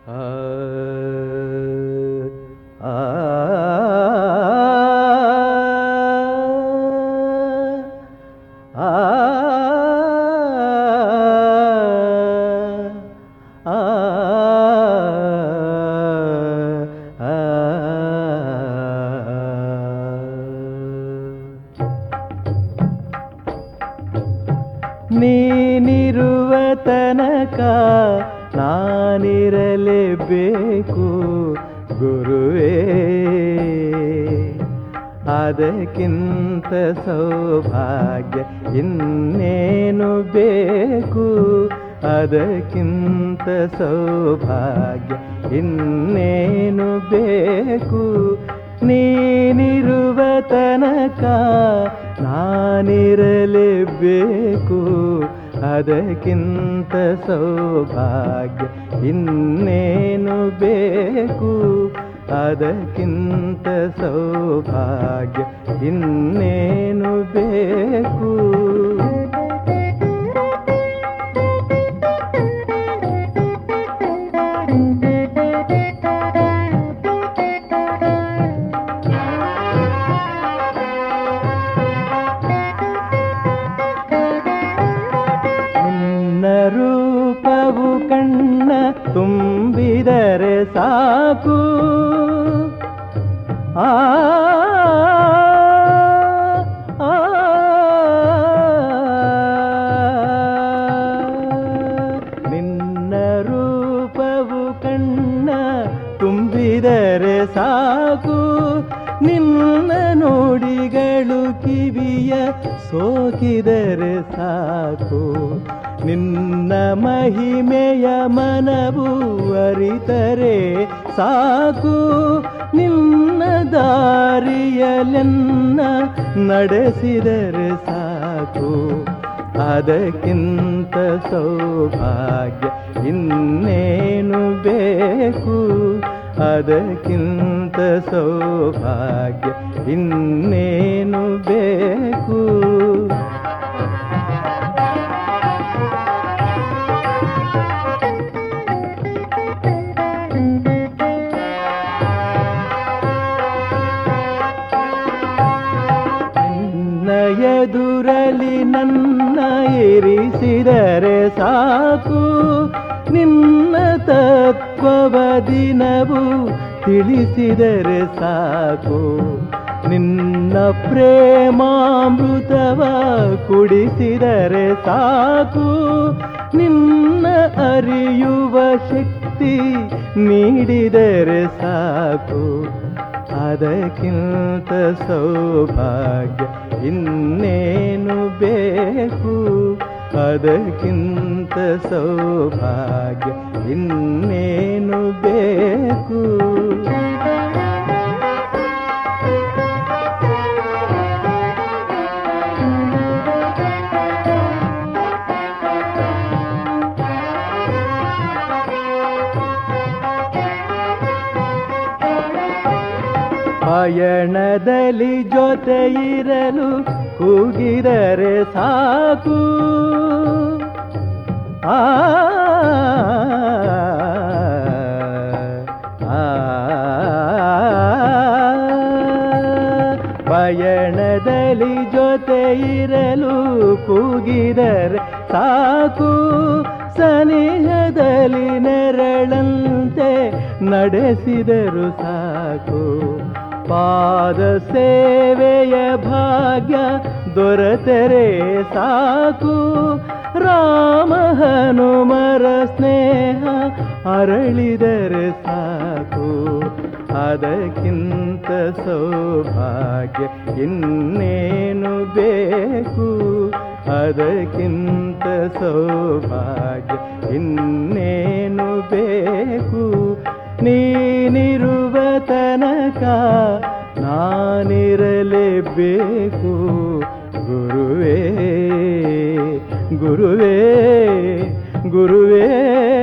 ಆ ಆ ಆ ನೀನಿರುವ ತನಕ ನಾನಿರಲೇಬೇಕು ಗುರುವೇ ಅದಕ್ಕಿಂತ ಸೌಭಾಗ್ಯ ಇನ್ನೇನು ಬೇಕು ಅದಕ್ಕಿಂತ ಸೌಭಾಗ್ಯ ಇನ್ನೇನು ಬೇಕು ನೀನಿರುವ ತನಕ ನಾನಿರಲೇಬೇಕು ಅದಕ್ಕಿಂತ ಸೌಭಾಗ್ಯ ಇನ್ನೇನು ಬೇಕು ಅದಕ್ಕಿಂತ ಸೌಭಾಗ್ಯ ಇನ್ನೇನು ಬೇಕು ನಿನ್ನ ರೂಪವು ಕಣ್ಣ ತುಂಬಿದರೆ ಸಾಕು ಆ ಆ, ನಿನ್ನ ರೂಪವು ಕಣ್ಣ ತುಂಬಿದರೆ ಸಾಕು ನಿನ್ನ ನುಡಿಗಳು ಕಿವಿಯ ಸೋಕಿದರೆ ಸಾಕು ನಿನ್ನ ಮಹಿಮೆಯ ಮನವು ಅರಿತರೆ ಸಾಕು ನಿನ್ನ ದಾರಿಯಲೆನ್ನ ನಡೆಸಿದರೆ ಸಾಕು ಅದಕ್ಕಿಂತ ಸೌಭಾಗ್ಯ ಇನ್ನೇನು ಬೇಕು ಅದಕ್ಕಿಂತ ಸೌಭಾಗ್ಯ ಇನ್ನೇನು ಬೇಕು ನಿನ್ನ ಎದುರಲಿ ನನ್ನ ಇರಿಸಿದರೆ ಸಾಕು ನಿನ್ನ ತತ್ವವ ದಿನವು ತಿಳಿಸಿದರೆ ಸಾಕು ನಿನ್ನ ಪ್ರೇಮಾಮೃತವ ಕುಡಿಸಿದರೆ ಸಾಕು ನಿನ್ನ ಅರಿಯುವ ಶಕ್ತಿ ನೀಡಿದರೆ ಸಾಕು ಅದಕ್ಕಿಂತ ಸೌಭಾಗ್ಯ ಇನ್ನೇನು ಬೇಕು ಅದಕ್ಕಿಂತ ಸೌಭಾಗ್ಯ ಇನ್ನೇನು ಬೇಕು ಪಯಣದಲ್ಲಿ ಜೊತೆ ಇರಲು ಕೂಗಿದರೆ ಸಾಕು ಆ ಆ, ಪಯಣದಲ್ಲಿ ಜೊತೆ ಇರಲು ಕೂಗಿದರೆ ಸಾಕು ಸನಿಹದಲ್ಲಿ ನೆರಳಂತೆ ನಡೆಸಿದರು ಸಾಕು ಪಾದ ಸೇವೆಯ ಭಾಗ್ಯ ದೊರೆತರೆ ಸಾಕು ರಾಮ ಹನುಮರ ಸ್ನೇಹ ಅರಳಿದರೆ ಸಾಕು ಅದಕ್ಕಿಂತ ಸೌಭಾಗ್ಯ ಇನ್ನೇನು ಬೇಕು ಅದಕ್ಕಿಂತ ಸೌಭಾಗ್ಯ ಇನ್ನೇನು ಬೇಕು ನೀನಿರುವ ತನಕ ನಾನಿರಲೇಬೇಕು ಗುರುವೇ ಗುರುವೇ ಗುರುವೇ